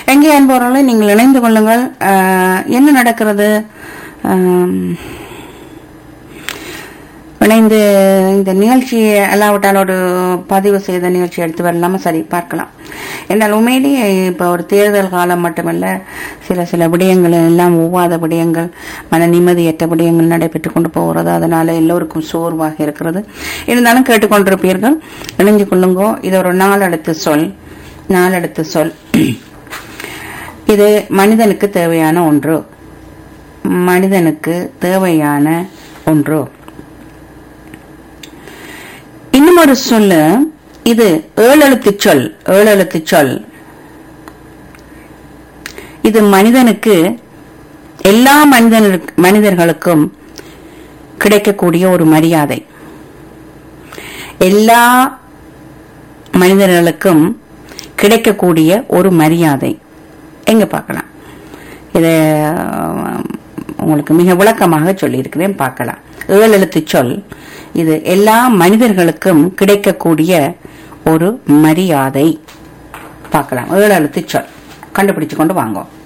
எங்கே அன்பவர்களை நீங்கள் இணைந்து கொள்ளுங்கள் அஹ், என்ன நடக்கிறது அம், இணைந்து இந்த நிகழ்ச்சியை அல்லாவிட்டால் ஒரு பதிவு செய்த நிகழ்ச்சி எடுத்து வரலாமா சரி பார்க்கலாம் என்னால் உண்மையிலேயே இப்போ ஒரு தேர்தல் காலம் மட்டுமல்ல சில சில விடயங்கள் எல்லாம் ஒவ்வாத விடயங்கள் மன நிம்மதியற்ற விடயங்கள் நடைபெற்றுக் கொண்டு போகிறது அதனால எல்லோருக்கும் சோர்வாக இருக்கிறது இருந்தாலும் கேட்டுக்கொண்டிருப்பீர்கள் இணைஞ்சு கொள்ளுங்கோ இது ஒரு நாளெடுத்து சொல் நாளெடுத்து சொல் இது மனிதனுக்கு தேவையான ஒன்று மனிதனுக்கு தேவையான ஒன்று இன்னும் ஒரு சொல்லு இது ஏழெழுத்து சொல் ஏழெழுத்து சொல் இது மனிதனுக்கு எல்லா மனிதனுக்கு மனிதர்களுக்கும் கிடைக்கக்கூடிய ஒரு மரியாதை எல்லா மனிதர்களுக்கும் கிடைக்கக்கூடிய ஒரு மரியாதை எங்க பார்க்கலாம் இது அஹ், உங்களுக்கு மிக விளக்கமாக சொல்லியிருக்கிறேன் பார்க்கலாம் ஏழு எழுத்து சொல் இது எல்லா மனிதர்களுக்கும் கிடைக்கக்கூடிய ஒரு மரியாதை பார்க்கலாம் ஏழு எழுத்து சொல் கண்டுபிடிச்சு கொண்டு வாங்க